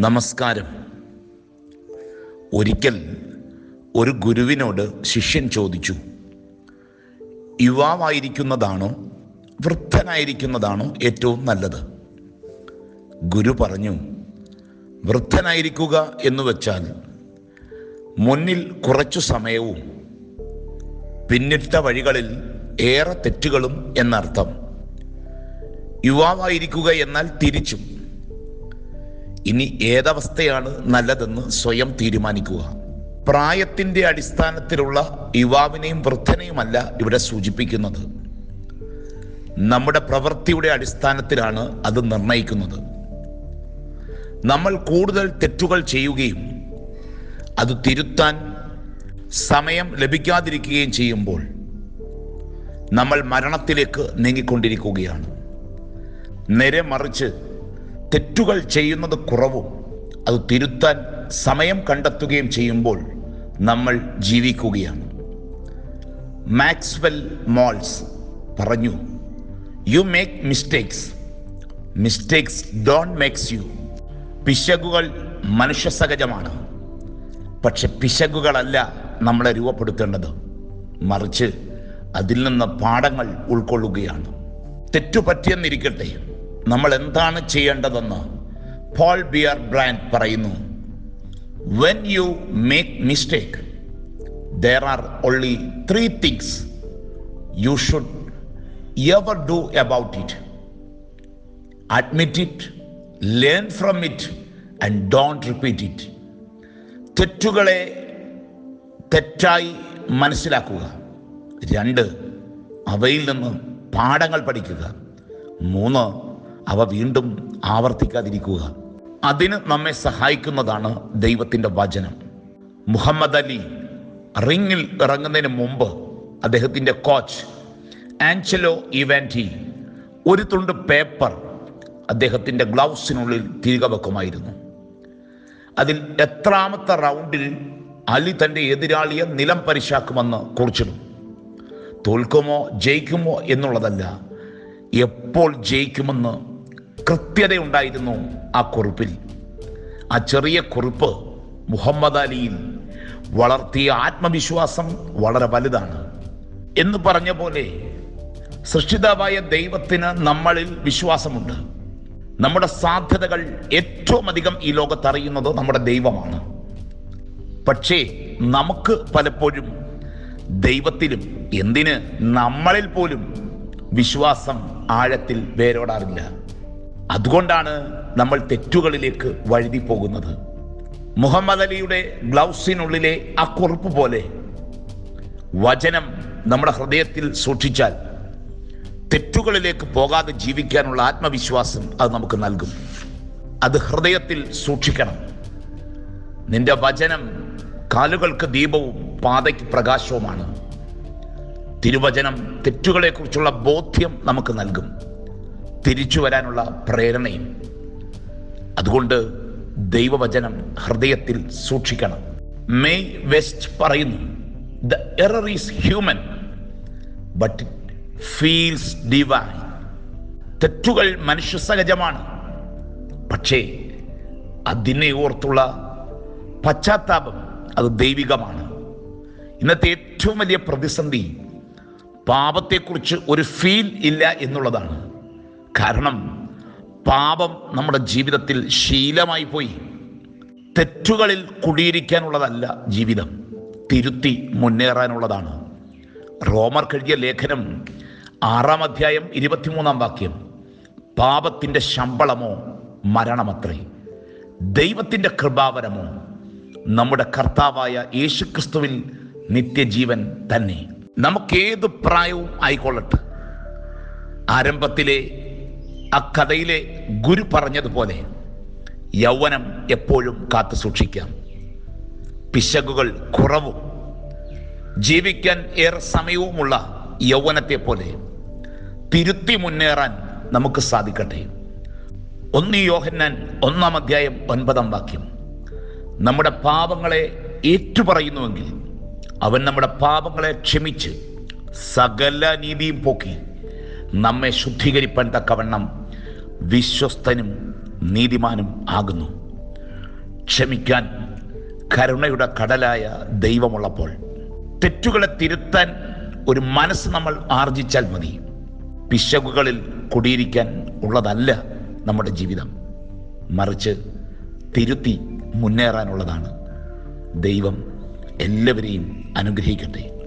നമസ്കാരം ഒരിക്കൽ ഒരു ഗുരുവിനോട് ശിഷ്യൻ ചോദിച്ചു യുവാവായിരിക്കുന്നതാണോ വൃദ്ധനായിരിക്കുന്നതാണോ ഏറ്റവും നല്ലത് ഗുരു പറഞ്ഞു വൃദ്ധനായിരിക്കുക എന്ന് വെച്ചാൽ മുന്നിൽ കുറച്ചു സമയവും പിന്നിട്ട വഴികളിൽ ഏറെ തെറ്റുകളും എന്നർത്ഥം യുവാവായിരിക്കുക എന്നാൽ തിരിച്ചും ഇനി ഏതവസ്ഥയാണ് നല്ലതെന്ന് സ്വയം തീരുമാനിക്കുക പ്രായത്തിന്റെ അടിസ്ഥാനത്തിലുള്ള യുവാവിനെയും വൃദ്ധനെയുമല്ല ഇവിടെ സൂചിപ്പിക്കുന്നത് നമ്മുടെ പ്രവൃത്തിയുടെ അടിസ്ഥാനത്തിലാണ് അത് നിർണയിക്കുന്നത് നമ്മൾ കൂടുതൽ തെറ്റുകൾ ചെയ്യുകയും അത് തിരുത്താൻ സമയം ലഭിക്കാതിരിക്കുകയും ചെയ്യുമ്പോൾ നമ്മൾ മരണത്തിലേക്ക് നീങ്ങിക്കൊണ്ടിരിക്കുകയാണ് നേരെ മറിച്ച് തെറ്റുകൾ ചെയ്യുന്നത് കുറവും അത് തിരുത്താൻ സമയം കണ്ടെത്തുകയും ചെയ്യുമ്പോൾ നമ്മൾ ജീവിക്കുകയാണ് മാക്സ്വെൽ മോൾസ് പറഞ്ഞു you make mistakes mistakes don't makes you പിശകുകൾ മനുഷ്യ സഹജമാണ് പക്ഷെ പിശകുകളല്ല നമ്മളെ രൂപപ്പെടുത്തേണ്ടത് മറിച്ച് അതിൽ നിന്ന് പാഠങ്ങൾ ഉൾക്കൊള്ളുകയാണ് തെറ്റുപറ്റിയെന്നിരിക്കട്ടെ നമ്മൾ എന്താണ് ചെയ്യേണ്ടതെന്ന് പോൾ ബിയർ ബ്രാൻഡ് പറയുന്നു when you make mistake there are only three things you should ever do about it admit it learn from it and don't repeat it തെറ്റുകളെ തെറ്റായി മനസ്സിലാക്കുക രണ്ട് അവയിൽ നിന്ന് പാഠങ്ങൾ പഠിക്കുക മൂന്ന് അവ വീണ്ടും ആവർത്തിക്കാതിരിക്കുക അതിന് നമ്മെ സഹായിക്കുന്നതാണ് ദൈവത്തിൻ്റെ വചനം മുഹമ്മദ് അലി റിങ്ങിൽ ഇറങ്ങുന്നതിന് മുമ്പ് അദ്ദേഹത്തിൻ്റെ കോച്ച് ആഞ്ചലോ ഇവാൻറ്റി ഒരു തുണ്ട് പേപ്പർ അദ്ദേഹത്തിൻ്റെ ഗ്ലൗസിനുള്ളിൽ തിരികെ വെക്കുമായിരുന്നു അതിൽ എത്രാമത്തെ റൗണ്ടിൽ അലി തൻ്റെ എതിരാളിയെ നിലം പരിശാക്കുമെന്ന് കുറിച്ചിടും തോൽക്കുമോ ജയിക്കുമോ എന്നുള്ളതല്ല എപ്പോൾ ജയിക്കുമെന്ന് കൃത്യതയുണ്ടായിരുന്നു ആ കുറിപ്പിൽ ആ ചെറിയ കുറിപ്പ് മുഹമ്മദ് അലിയിൽ വളർത്തിയ ആത്മവിശ്വാസം വളരെ വലുതാണ് എന്ന് പറഞ്ഞ പോലെ സൃഷ്ടിതാവായ ദൈവത്തിന് നമ്മളിൽ വിശ്വാസമുണ്ട് നമ്മുടെ സാധ്യതകൾ ഏറ്റവും അധികം ഈ ലോകത്ത് അറിയുന്നത് നമ്മുടെ ദൈവമാണ് പക്ഷേ നമുക്ക് പലപ്പോഴും ദൈവത്തിലും എന്തിന് നമ്മളിൽ പോലും വിശ്വാസം ആഴത്തിൽ വേരോടാറില്ല അതുകൊണ്ടാണ് നമ്മൾ തെറ്റുകളിലേക്ക് വഴുതി പോകുന്നത് മുഹമ്മദ് അലിയുടെ ഗ്ലൗസിനുള്ളിലെ ആ കുറിപ്പ് പോലെ വചനം നമ്മുടെ ഹൃദയത്തിൽ സൂക്ഷിച്ചാൽ തെറ്റുകളിലേക്ക് പോകാതെ ജീവിക്കാനുള്ള ആത്മവിശ്വാസം അത് നമുക്ക് നൽകും അത് ഹൃദയത്തിൽ സൂക്ഷിക്കണം നിന്റെ വചനം കാലുകൾക്ക് ദീപവും പാതയ്ക്ക് പ്രകാശവുമാണ് തിരുവചനം തെറ്റുകളെക്കുറിച്ചുള്ള ബോധ്യം നമുക്ക് നൽകും തിരിച്ചു വരാനുള്ള പ്രേരണയും അതുകൊണ്ട് ദൈവവചനം ഹൃദയത്തിൽ സൂക്ഷിക്കണം മെയ് വെസ്റ്റ് പറയുന്നു the error is human but it feels divine തെറ്റുകൾ മനുഷ്യ സഹജമാണ് പക്ഷേ അതിനെ ഓർത്തുള്ള പശ്ചാത്താപം അത് ദൈവികമാണ് ഇന്നത്തെ ഏറ്റവും വലിയ പ്രതിസന്ധി പാപത്തെക്കുറിച്ച് ഒരു ഫീൽ ഇല്ല എന്നുള്ളതാണ് കാരണം പാപം നമ്മുടെ ജീവിതത്തിൽ ശീലമായി പോയി തെറ്റുകളിൽ കുടിയിരിക്കാനുള്ളതല്ല ജീവിതം തിരുത്തി മുന്നേറാനുള്ളതാണ് റോമർ കഴിഞ്ഞ ലേഖനം ആറാം അധ്യായം ഇരുപത്തിമൂന്നാം വാക്യം പാപത്തിൻ്റെ ശമ്പളമോ മരണമത്രേ ദൈവത്തിൻ്റെ കൃപാവരമോ നമ്മുടെ കർത്താവായ യേശുക്രിസ്തുവിൽ നിത്യജീവൻ തന്നെ നമുക്കേത് പ്രായവും ആയിക്കൊള്ളട്ടെ ആരംഭത്തിലെ ആ കഥയിലെ ഗുരു പറഞ്ഞതുപോലെ യൗവനം എപ്പോഴും കാത്തു സൂക്ഷിക്കാം പിശകുകൾ കുറവും ജീവിക്കാൻ ഏറെ സമയവുമുള്ള യൗവനത്തെ പോലെ തിരുത്തി മുന്നേറാൻ നമുക്ക് സാധിക്കട്ടെ ഒന്ന് യോഹന്നാൻ ഒന്നാം അധ്യായം ഒൻപതാം വാക്യം നമ്മുടെ പാപങ്ങളെ ഏറ്റുപറയുന്നുവെങ്കിൽ അവൻ നമ്മുടെ പാപങ്ങളെ ക്ഷമിച്ച് സകല നീതിയും പോക്കി നമ്മെ ശുദ്ധീകരിപ്പാൻ തക്കവണ്ണം വിശ്വസ്തനും നീതിമാനും ആകുന്നു ക്ഷമിക്കാൻ കരുണയുടെ കടലായ ദൈവമുള്ളപ്പോൾ തെറ്റുകളെ തിരുത്താൻ ഒരു മനസ്സ് നമ്മൾ ആർജിച്ചാൽ മതി പിശകുകളിൽ കുടിയിരിക്കാൻ ഉള്ളതല്ല നമ്മുടെ ജീവിതം മറിച്ച് തിരുത്തി മുന്നേറാനുള്ളതാണ് ദൈവം എല്ലാവരെയും അനുഗ്രഹിക്കട്ടെ